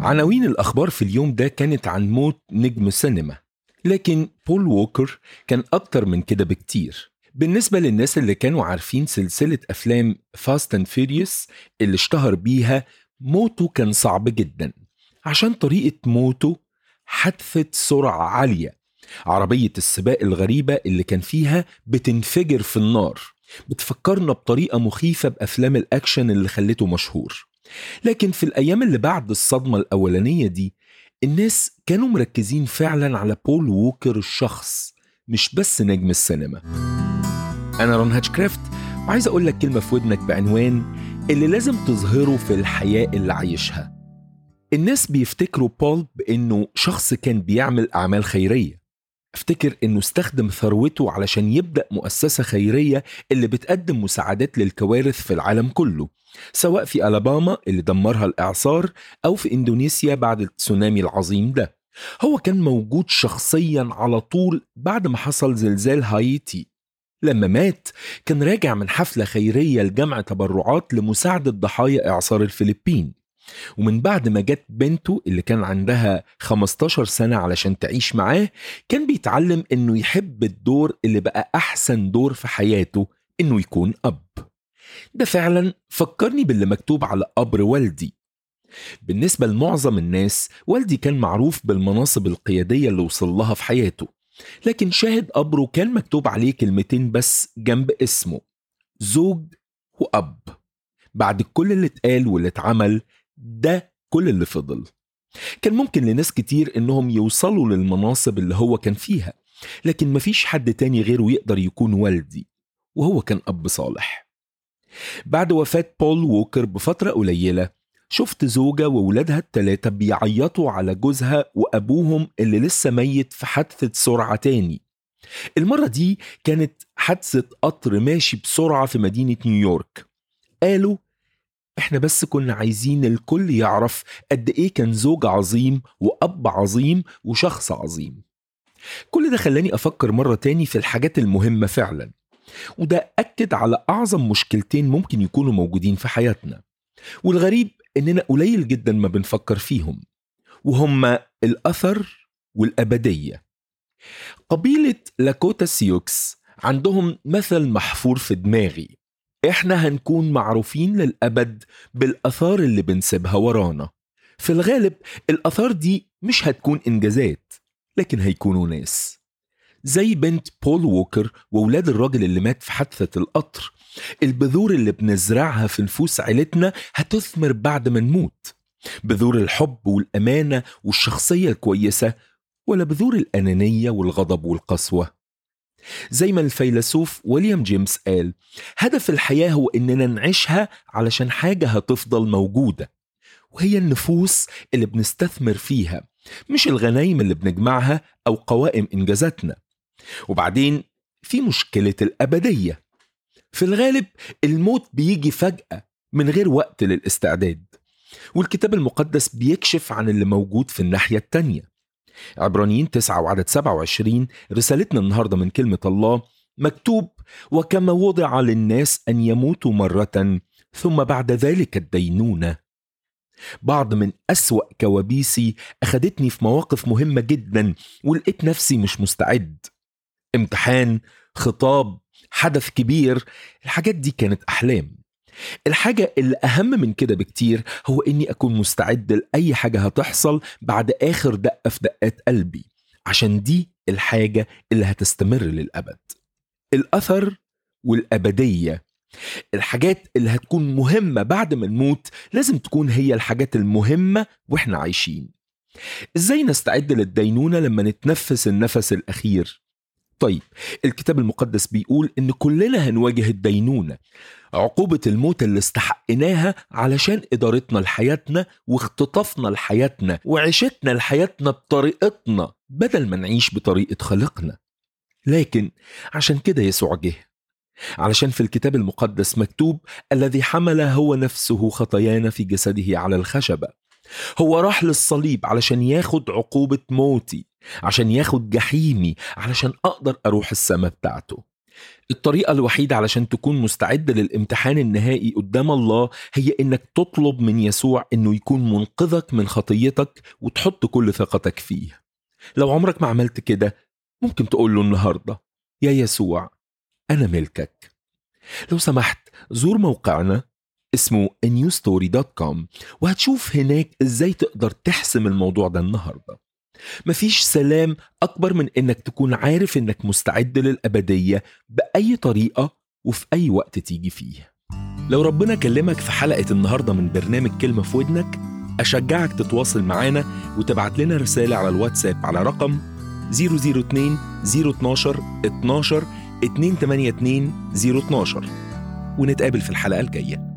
عناوين الأخبار في اليوم ده كانت عن موت نجم سينما لكن بول ووكر كان أكتر من كده بكتير بالنسبة للناس اللي كانوا عارفين سلسلة أفلام فاست اند فيريوس اللي اشتهر بيها موته كان صعب جدا عشان طريقة موته حادثة سرعة عالية عربية السباق الغريبة اللي كان فيها بتنفجر في النار بتفكرنا بطريقة مخيفة بأفلام الأكشن اللي خلته مشهور لكن في الأيام اللي بعد الصدمة الأولانية دي الناس كانوا مركزين فعلا على بول ووكر الشخص مش بس نجم السينما أنا رون هاتشكرافت وعايز أقول لك كلمة في ودنك بعنوان اللي لازم تظهره في الحياة اللي عايشها الناس بيفتكروا بول بأنه شخص كان بيعمل أعمال خيرية افتكر انه استخدم ثروته علشان يبدا مؤسسه خيريه اللي بتقدم مساعدات للكوارث في العالم كله سواء في الاباما اللي دمرها الاعصار او في اندونيسيا بعد التسونامي العظيم ده هو كان موجود شخصيا على طول بعد ما حصل زلزال هايتي لما مات كان راجع من حفله خيريه لجمع تبرعات لمساعده ضحايا اعصار الفلبين ومن بعد ما جت بنته اللي كان عندها 15 سنة علشان تعيش معاه كان بيتعلم انه يحب الدور اللي بقى احسن دور في حياته انه يكون اب ده فعلا فكرني باللي مكتوب على قبر والدي بالنسبة لمعظم الناس والدي كان معروف بالمناصب القيادية اللي وصل لها في حياته لكن شاهد قبره كان مكتوب عليه كلمتين بس جنب اسمه زوج وأب بعد كل اللي اتقال واللي اتعمل ده كل اللي فضل كان ممكن لناس كتير انهم يوصلوا للمناصب اللي هو كان فيها لكن مفيش حد تاني غيره يقدر يكون والدي وهو كان أب صالح بعد وفاة بول ووكر بفترة قليلة شفت زوجة وولادها التلاتة بيعيطوا على جوزها وأبوهم اللي لسه ميت في حادثة سرعة تاني المرة دي كانت حادثة قطر ماشي بسرعة في مدينة نيويورك قالوا احنا بس كنا عايزين الكل يعرف قد ايه كان زوج عظيم واب عظيم وشخص عظيم كل ده خلاني افكر مرة تاني في الحاجات المهمة فعلا وده أكد على أعظم مشكلتين ممكن يكونوا موجودين في حياتنا والغريب إننا قليل جدا ما بنفكر فيهم وهما الأثر والأبدية قبيلة لاكوتا سيوكس عندهم مثل محفور في دماغي احنا هنكون معروفين للأبد بالأثار اللي بنسيبها ورانا في الغالب الأثار دي مش هتكون إنجازات لكن هيكونوا ناس زي بنت بول ووكر وولاد الراجل اللي مات في حادثة القطر البذور اللي بنزرعها في نفوس عيلتنا هتثمر بعد ما نموت بذور الحب والأمانة والشخصية الكويسة ولا بذور الأنانية والغضب والقسوة زي ما الفيلسوف ويليام جيمس قال هدف الحياة هو إننا نعيشها علشان حاجة هتفضل موجودة وهي النفوس اللي بنستثمر فيها مش الغنايم اللي بنجمعها أو قوائم إنجازاتنا وبعدين في مشكلة الأبدية في الغالب الموت بيجي فجأة من غير وقت للاستعداد والكتاب المقدس بيكشف عن اللي موجود في الناحية التانية عبرانيين 9 وعدد 27 رسالتنا النهاردة من كلمة الله مكتوب وكما وضع للناس أن يموتوا مرة ثم بعد ذلك الدينونة بعض من أسوأ كوابيسي أخدتني في مواقف مهمة جدا ولقيت نفسي مش مستعد امتحان خطاب حدث كبير الحاجات دي كانت أحلام الحاجة اللي أهم من كده بكتير هو إني أكون مستعد لأي حاجة هتحصل بعد آخر دقة في دقات قلبي عشان دي الحاجة اللي هتستمر للأبد الأثر والأبدية الحاجات اللي هتكون مهمة بعد ما نموت لازم تكون هي الحاجات المهمة وإحنا عايشين إزاي نستعد للدينونة لما نتنفس النفس الأخير طيب الكتاب المقدس بيقول إن كلنا هنواجه الدينونة عقوبة الموت اللي استحقناها علشان إدارتنا لحياتنا واختطافنا لحياتنا وعيشتنا لحياتنا بطريقتنا بدل ما نعيش بطريقة خلقنا لكن عشان كده يسوع جه علشان في الكتاب المقدس مكتوب الذي حمل هو نفسه خطايانا في جسده على الخشبة هو راح للصليب علشان ياخد عقوبة موتي عشان ياخد جحيمي علشان أقدر أروح السماء بتاعته الطريقة الوحيدة علشان تكون مستعد للامتحان النهائي قدام الله هي انك تطلب من يسوع انه يكون منقذك من خطيتك وتحط كل ثقتك فيه لو عمرك ما عملت كده ممكن تقول له النهاردة يا يسوع أنا ملكك لو سمحت زور موقعنا اسمه newstory.com وهتشوف هناك ازاي تقدر تحسم الموضوع ده النهارده مفيش سلام أكبر من إنك تكون عارف إنك مستعد للأبدية بأي طريقة وفي أي وقت تيجي فيه لو ربنا كلمك في حلقة النهاردة من برنامج كلمة في ودنك أشجعك تتواصل معانا وتبعت لنا رسالة على الواتساب على رقم 002 012 12 282 012 ونتقابل في الحلقة الجاية